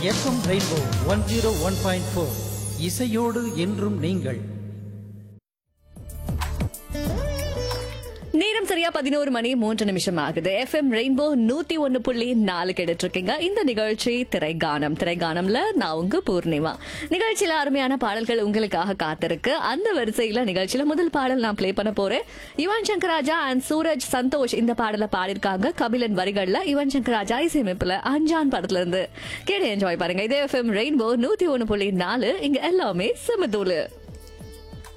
FM rainbow one zero one point four இசையோடு என்றும் நீங்கள் நேரம் சரியா பதினோரு மணி மூன்று நிமிஷம் ஆகுது எஃப்எம் ரெயின்போ நூத்தி ஒன்னு புள்ளி நாலு கேட்டுட்டு இருக்கீங்க இந்த நிகழ்ச்சி திரைகானம் திரைகானம்ல நான் உங்க பூர்ணிமா நிகழ்ச்சியில அருமையான பாடல்கள் உங்களுக்காக காத்திருக்கு அந்த வரிசையில நிகழ்ச்சியில முதல் பாடல் நான் ப்ளே பண்ண போறேன் யுவன் சங்கர் ராஜா அண்ட் சூரஜ் சந்தோஷ் இந்த பாடலை பாடியிருக்காங்க கபிலன் வரிகள்ல யுவன் சங்கர் ராஜா இசையமைப்புல அஞ்சான் படத்துல இருந்து கேட்டு என்ஜாய் பாருங்க இதே எஃப்எம் ரெயின்போ நூத்தி ஒன்னு புள்ளி நாலு இங்க எல்லாமே செமதூளு